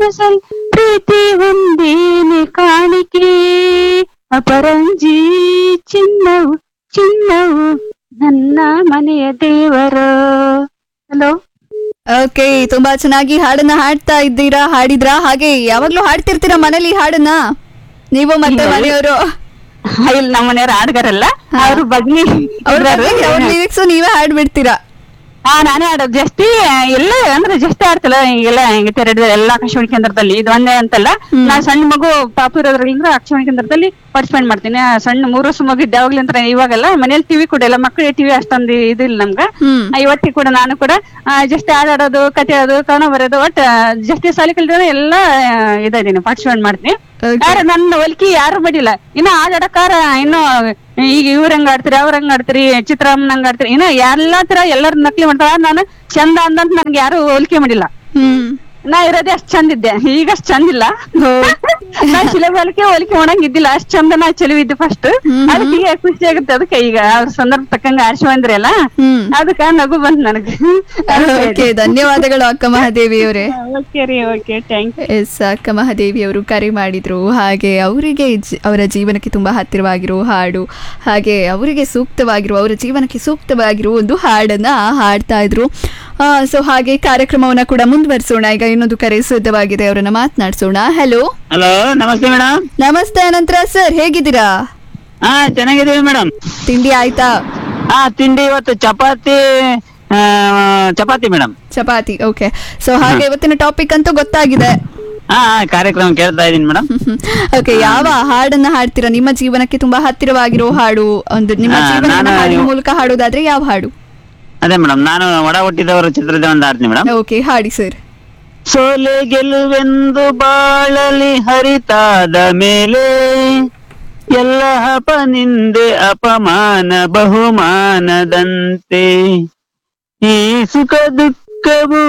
ಮನಸಲ್ ಪ್ರೀತಿ ಒಂದೇನೆ ಕಾಣಿಕೆ ಅಪರಂಜಿ ಚಿನ್ನವು ಚಿನ್ನವು ನನ್ನ ಮನೆಯ ದೇವರು ಹಲೋ ಓಕೆ ತುಂಬಾ ಚೆನ್ನಾಗಿ ಹಾಡನ್ನ ಹಾಡ್ತಾ ಇದ್ದೀರಾ ಹಾಡಿದ್ರಾ ಹಾಗೆ ಯಾವಾಗ್ಲೂ ಹಾಡ್ತಿರ್ತೀರಾ ಮನೇಲಿ ಈ ಹಾಡನ್ನ ನೀವು ಮತ್ತೆ ಮನೆಯವರು ಇಲ್ಲಿ ನಮ್ಮ ಮನೆಯವ್ರ ಹಾಡ್ಗಾರಲ್ಲ ಅವ್ರ ಬಗ್ನಿ ಅವ್ರ ಅವ್ರ ಲಿರಿಕ್ಸ್ ನೀವೇ ಹಾಡ್ಬಿಡ್ತೀರಾ ಹಾ ನಾನೇ ಆಡೋದು ಜಾಸ್ತಿ ಎಲ್ಲ ಅಂದ್ರೆ ಜಾಸ್ತಿ ಆಡ್ತಿಲ್ಲ ಎಲ್ಲ ಹಿಂಗೆ ತೆರೆದ ಎಲ್ಲ ಆಕಾಶವಾಣಿ ಕೇಂದ್ರದಲ್ಲಿ ಇದು ಒಂದೇ ಅಂತಲ್ಲ ನಾ ಸಣ್ಣ ಮಗು ಪಾಪು ಇರೋದ್ರಿಂದ ಆಕಾಶವಾಣಿ ಕೇಂದ್ರದಲ್ಲಿ ಪಾರ್ಟಿಸಿಪೇಟ್ ಮಾಡ್ತೀನಿ ಆ ಸಣ್ಣ ಮೂರು ವರ್ಷ ಮಗು ಇದ್ದಾವಾಗ್ಲಿಂದ ಇವಾಗೆಲ್ಲ ಮನೇಲಿ ಟಿವಿ ಕೂಡ ಇಲ್ಲ ಮಕ್ಕಳಿಗೆ ಟಿವಿ ಅಷ್ಟೊಂದು ಇದಿಲ್ಲ ನಮ್ಗ ಹ್ಮ್ ಆ, ಇವತ್ತಿಗೆ ಕೂಡ ನಾನು ಕೂಡ ಆ, ಜಾಸ್ತಿ ಹಾಡಾಡೋದು ಕತೆ ಹೇಳೋದು ಕವನ ಬರೋದು ಒಟ್ಟ ಜಾಸ್ತಿ ಸಾಲಿ ಕಲಿದ್ರೆ ಎಲ್ಲ ಇದ್ದೀನಿ ಪಾರ್ಟಿಸಿಪೇಟ್ ಮಾಡ್ತೀನಿ Okay. ಯಾರು ನನ್ನ ಒಲ್ಕಿ ಯಾರು ಬಡಿಲ್ಲ ಇನ್ನ ಹಾಡಾಡಕಾರ ಇನ್ನು ಈಗ ಇವ್ರ ಹಂಗ ಆಡ್ತೀರಿ ಅವ್ರ ಹಂಗ ಆಡ್ತೀರಿ ಚಿತ್ರಮ್ಮನ ಹಂಗ ಆಡ್ತೀರಿ ಇನ್ನ ಎಲ್ಲಾ ತರ ಎಲ್ಲಾರು ನಕಲಿ ಮಾಡ್ತಾರ ನಾನು ಚಂದ ಅಂದಂತ ನನ್ಗೆ ಯಾರು ಹೋಲಿಕೆ ಮಾಡಿಲ್ಲ ಹ್ಮ್ ನಾ ಇರೋದೇ ಅಷ್ಟ್ ಚಂದ ಇದ್ದೆ ಈಗ ಅಷ್ಟ್ ಚಂದ ಇಲ್ಲ ನಾ ಶಿಲೆ ಬಾಲಿಕೆ ಹೋಲಿಕೆ ಮಾಡಂಗ್ ಇದ್ದಿಲ್ಲ ಅಷ್ಟ್ ಚಂದ ನಾ ಚೆಲುವಿದ್ದೆ ಫಸ್ಟ್ ಹ್ಮ್. ಅದಕ್ಕೆ ಈಗ ಖುಷಿ ಆಗುತ್ತೆ ಅದಕ್ಕೆ ಈಗ ಅವ್ರ ಸಂದರ್ಭ ತಕ್ಕಂಗ ಆರಿಸಿ ಬಂದ್ರಲ್ಲ ಹ್ಮ್ ಅದಕ್ಕ ನಗು ಬಂತ್ ನನಗೆ ಓಕೆ ಧನ್ಯವಾದಗಳು ಅಕ್ಕ ಮಹಾದೇವಿ ಅವರೇ ಓಕೆ ರೀ ಓಕೆ ಥ್ಯಾಂಕ್ ಎಸ್ ಅಕ್ಕ ಮಹಾದೇವಿ ಅವರು ಕರೆ ಮಾಡಿದ್ರು ಹಾಗೆ ಅವರಿಗೆ ಜಿ- ಅವರ ಜೀವನಕ್ಕೆ ತುಂಬಾ ಹತ್ತಿರವಾಗಿರೋ ಹಾಡು ಹಾಗೆ ಅವರಿಗೆ ಸೂಕ್ತವಾಗಿರುವ ಅವರ ಜೀವನಕ್ಕೆ ಸೂಕ್ತವಾಗಿರುವ ಒಂದು ಹಾಡನ್ನ ಹಾಡ್ತಾ ಇದ್ರು ಸೊ ಹಾಗೆ ಕಾರ್ಯಕ್ರಮವನ್ನ ಕೂಡ ಮುಂದುವರಿಸೋಣ ಈಗ ಇನ್ನೊಂದು ಕರೆ ಸಿದ್ಧವಾಗಿದೆ ಅವರನ್ನ ಮಾತನಾಡಿಸೋಣ ಹಲೋ ಹಲೋ ನಮಸ್ತೆ ಮೇಡಮ್ ನಮಸ್ತೆ ಅನಂತರ ಸರ್ ಹೇಗಿದ್ದೀರಾ ಹಾ ಚೆನ್ನಾಗಿದ್ದೀವಿ ಮೇಡಮ್ ತಿಂಡಿ ಆಯ್ತಾ ಹಾ ತಿಂಡಿ ಇವತ್ತು ಚಪಾತಿ ಆ, ಚಪಾತಿ ಮೇಡಮ್ ಚಪಾತಿ ಓಕೆ ಸೊ ಹಾಗೆ ಇವತ್ತಿನ ಟಾಪಿಕ್ ಅಂತೂ ಗೊತ್ತಾಗಿದೆ ಹಾ ಹಾ, ಕಾರ್ಯಕ್ರಮ ಕೇಳ್ತಾ ಇದೀನಿ ಮೇಡಮ್ ಓಕೆ ಯಾವ ಹಾಡನ್ನ ಹಾಡ್ತೀರಾ ನಿಮ್ಮ ಜೀವನಕ್ಕೆ ತುಂಬಾ ಹತ್ತಿರವಾಗಿರೋ ಹಾಡು ಒಂದು ನಿಮ್ಮ ಹಾ, ಜೀವನ ನಾನು- ಹಾಡಿನ ಮೂಲಕ ಹಾಡೋದಾದ್ರೆ ಯಾವ ಹಾಡು ಅದೇ ಮೇಡಮ್ ನಾನು ಒಡ ಹುಟ್ಟಿದವರು ಚಿತ್ರದ ಒಂದು ಆಡ್ತೀನಿ ಮೇಡಮ್ ಓಕೆ ಹಾಡಿ ಸರ್ ಸೋಲೆ ಗೆಲುವೆಂದು ಬಾಳಲಿ ಹರಿತಾದ ಮೇಲೆ ಎಲ್ಲ ನಿಂದೆ ಅಪಮಾನ ಬಹುಮಾನದಂತೆ ಈ ಸುಖ ದುಃಖವು